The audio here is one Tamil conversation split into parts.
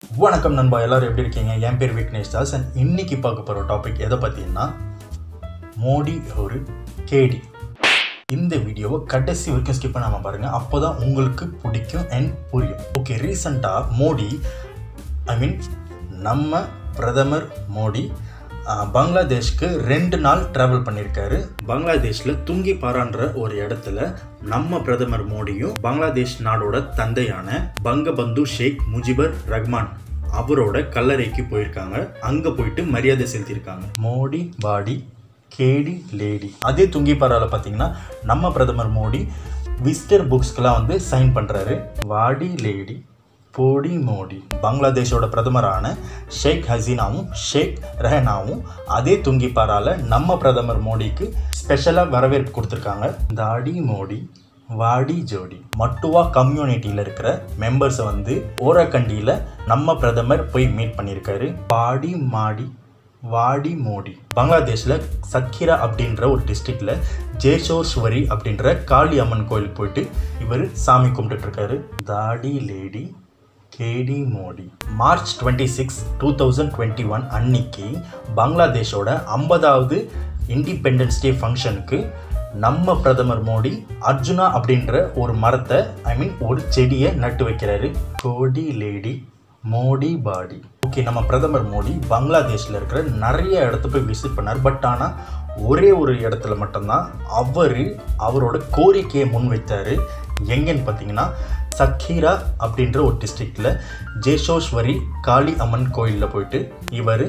வணக்கம் நண்பா எல்லாரும் எப்படி இருக்கீங்க என் பேர் விக்னேஷ் தாஸ் அண்ட் இன்னைக்கு பார்க்க போகிற டாபிக் எதை பார்த்தீங்கன்னா மோடி ஒரு கேடி இந்த வீடியோவை கடைசி வரைக்கும் ஸ்கிப் பண்ணாமல் பாருங்கள் அப்போ தான் உங்களுக்கு பிடிக்கும் அண்ட் புரியும் ஓகே ரீசண்டாக மோடி ஐ மீன் நம்ம பிரதமர் மோடி அஹ், பங்களாதேஷ்க்கு ரெண்டு நாள் ட்ராவல் பண்ணியிருக்காரு பங்களாதேஷில் துங்கி பாரான்ற ஒரு இடத்துல நம்ம பிரதமர் மோடியும் பங்களாதேஷ் நாடோட தந்தையான பங்கபந்து ஷேக் முஜிபர் ரஹ்மான் அவரோட கல்லறைக்கு போயிருக்காங்க அங்கே போயிட்டு மரியாதை செலுத்தியிருக்காங்க மோடி பாடி கேடி லேடி அதே துங்கிப்பாறால பார்த்தீங்கன்னா நம்ம பிரதமர் மோடி விசிட்டர் புக்ஸ்க்கெல்லாம் வந்து சைன் பண்ணுறாரு வாடி லேடி போடி மோடி பங்களாதேஷோட பிரதமரான ஷேக் ஹசீனாவும் ஷேக் ரெஹனாவும் அதே துங்கிப்பாறால நம்ம பிரதமர் மோடிக்கு ஸ்பெஷலாக வரவேற்பு கொடுத்துருக்காங்க தாடி மோடி வாடி ஜோடி மட்டுவா கம்யூனிட்டியில் இருக்கிற மெம்பர்ஸை வந்து ஓரக்கண்டியில் நம்ம பிரதமர் போய் மீட் பண்ணியிருக்காரு பாடி மாடி வாடி மோடி பங்களாதேஷில் சத்கிரா அப்படின்ற ஒரு டிஸ்ட்ரிக்டில் ஜேஷோஸ்வரி அப்படின்ற காளி அம்மன் கோயிலுக்கு போயிட்டு இவர் சாமி கும்பிட்டுட்டு இருக்காரு தாடி லேடி கேடி Modi March twenty six two thousand twenty one அன்னைக்கு பங்களாதேஷோட ஐம்பதாவது இண்டிபெண்டன்ஸ் டே ஃபங்க்ஷனுக்கு நம்ம பிரதமர் மோடி அர்ஜுனா அப்படின்ற ஒரு மரத்தை ஐ மீன் ஒரு செடியை நட்டு வைக்கிறாரு கோடி லேடி மோடி பாடி ஓகே நம்ம பிரதமர் மோடி பங்களாதேஷில் இருக்கிற நிறைய இடத்த போய் விசிட் பண்ணார் பட் ஆனால் ஒரே ஒரு இடத்துல மட்டும்தான் அவர் அவரோட கோரிக்கையை முன்வைத்தார் எங்கன்னு பார்த்தீங்கன்னா சக்கீரா அப்படின்ற ஒரு டிஸ்ட்ரிக்டில் ஜேஷோஸ்வரி காளி அம்மன் கோயிலில் போயிட்டு இவர்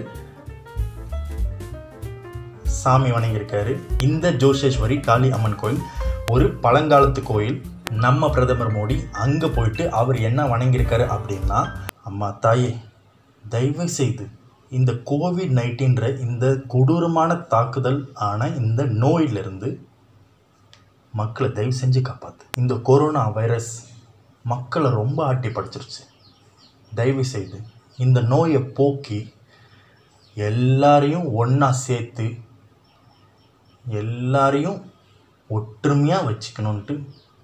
சாமி வணங்கியிருக்காரு இந்த ஜோஷேஸ்வரி காளி அம்மன் கோயில் ஒரு பழங்காலத்து கோயில் நம்ம பிரதமர் மோடி அங்கே போயிட்டு அவர் என்ன வணங்கியிருக்காரு அப்படின்னா அம்மா தாயே தயவு செய்து இந்த கோவிட் நைன்டீன்ற இந்த கொடூரமான தாக்குதல் ஆன இந்த நோயிலிருந்து மக்களை தயவு செஞ்சு காப்பாற்று இந்த கொரோனா வைரஸ் மக்களை ரொம்ப ஆட்டி படைச்சிருச்சு தயவு செய்து இந்த நோயை போக்கி எல்லாரையும் ஒன்றா சேர்த்து எல்லாரையும் ஒற்றுமையாக வச்சுக்கணுன்ட்டு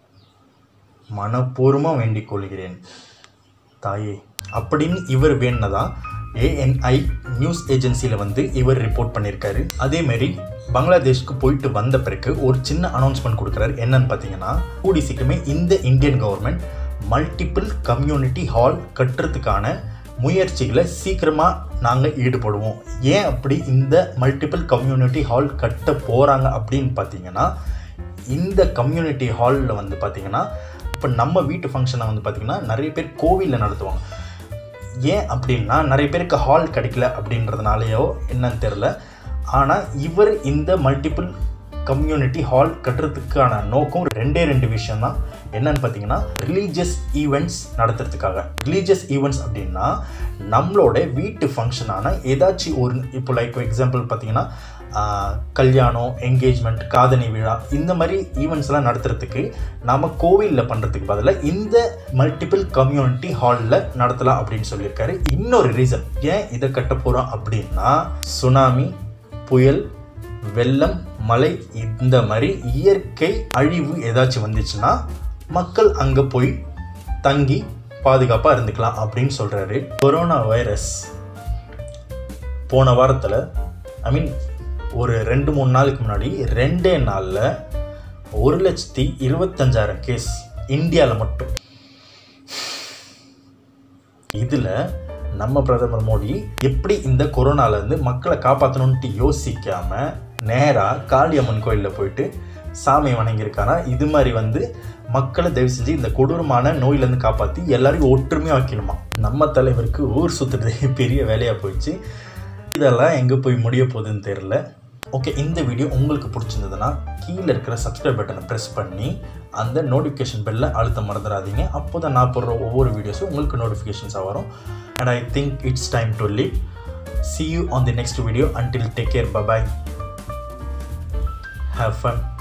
மனப்பூர்வமாக வேண்டிக் கொள்கிறேன் தாயே அப்படின்னு இவர் வேணுனதா ஏஎன்ஐ நியூஸ் ஏஜென்சியில் வந்து இவர் ரிப்போர்ட் பண்ணியிருக்காரு அதேமாரி பங்களாதேஷ்க்கு போயிட்டு வந்த பிறகு ஒரு சின்ன அனௌன்ஸ்மெண்ட் கொடுக்குறாரு என்னன்னு பார்த்தீங்கன்னா கூடி சீக்கிரமே இந்த Indian government multiple community hall கட்டுறதுக்கான முயற்சிகளை சீக்கிரமாக நாங்கள் ஈடுபடுவோம் ஏன் அப்படி இந்த மல்டிபிள் கம்யூனிட்டி ஹால் கட்ட போகிறாங்க அப்படின்னு பார்த்தீங்கன்னா இந்த கம்யூனிட்டி ஹாலில் வந்து பார்த்தீங்கன்னா இப்போ நம்ம வீட்டு ஃபங்க்ஷனை வந்து பார்த்திங்கன்னா நிறைய பேர் கோவிலில் நடத்துவாங்க ஏன் அப்படின்னா நிறைய பேருக்கு ஹால் கிடைக்கல அப்படின்றதுனாலையோ என்னன்னு தெரில ஆனால் இவர் இந்த மல்டிபிள் கம்யூனிட்டி ஹால் கட்டுறதுக்கான நோக்கம் ரெண்டே ரெண்டு விஷயம் தான் என்னன்னு பார்த்தீங்கன்னா ரிலீஜியஸ் ஈவெண்ட்ஸ் நடத்துறதுக்காக ரிலீஜியஸ் ஈவெண்ட்ஸ் அப்படின்னா நம்மளோட வீட்டு ஃபங்க்ஷனான ஏதாச்சும் ஒரு இப்போ லைக் எக்ஸாம்பிள் பார்த்தீங்கன்னா ஆஹ், கல்யாணம் என்கேஜ்மெண்ட் காதணி விழா இந்த மாதிரி ஈவெண்ட்ஸ்லாம் நடத்துறதுக்கு நாம கோவிலில் பண்ணுறதுக்கு பதிலாக இந்த மல்டிபிள் கம்யூனிட்டி ஹாலில் நடத்தலாம் அப்படின்னு சொல்லியிருக்காரு இன்னொரு ரீசன் ஏன் இதை கட்ட போகிறோம் அப்படின்னா சுனாமி புயல் வெள்ளம் மழை இந்த மாதிரி இயற்கை அழிவு ஏதாச்சும் வந்துச்சுன்னா மக்கள் அங்கே போய் தங்கி பாதுகாப்பாக இருந்துக்கலாம் அப்படின்னு சொல்கிறாரு கொரோனா வைரஸ் போன வாரத்தில் ஐ மீன் ஒரு ரெண்டு மூணு நாளுக்கு முன்னாடி ரெண்டே நாளில் ஒரு லட்சத்தி இருபத்தஞ்சாயிரம் கேஸ் இந்தியாவில் மட்டும் இதில் நம்ம பிரதமர் மோடி எப்படி இந்த கொரோனாலேருந்து மக்களை காப்பாற்றணுன்ட்டு யோசிக்காம நேராக காளியம்மன் கோயிலில் போயிட்டு சாமி வணங்கியிருக்காரா இது மாதிரி வந்து மக்களை தயவு செஞ்சு இந்த கொடூரமான நோயிலேருந்து காப்பாற்றி எல்லாரையும் ஒற்றுமையாக வைக்கணுமா நம்ம தலைவருக்கு ஊர் சுற்றுறதே பெரிய வேலையாக போயிடுச்சு இதெல்லாம் எங்கே போய் முடிய போகுதுன்னு தெரில ஓகே இந்த வீடியோ உங்களுக்கு பிடிச்சிருந்ததுன்னா கீழே இருக்கிற சப்ஸ்கிரைப் பட்டனை ப்ரெஸ் பண்ணி அந்த நோட்டிஃபிகேஷன் பெல்லை அழுத்த மறந்துடாதீங்க அப்போ தான் நான் போடுற ஒவ்வொரு வீடியோஸும் உங்களுக்கு நோட்டிஃபிகேஷன்ஸாக வரும் and I think it's time to leave see you on the next video until take care bye bye have fun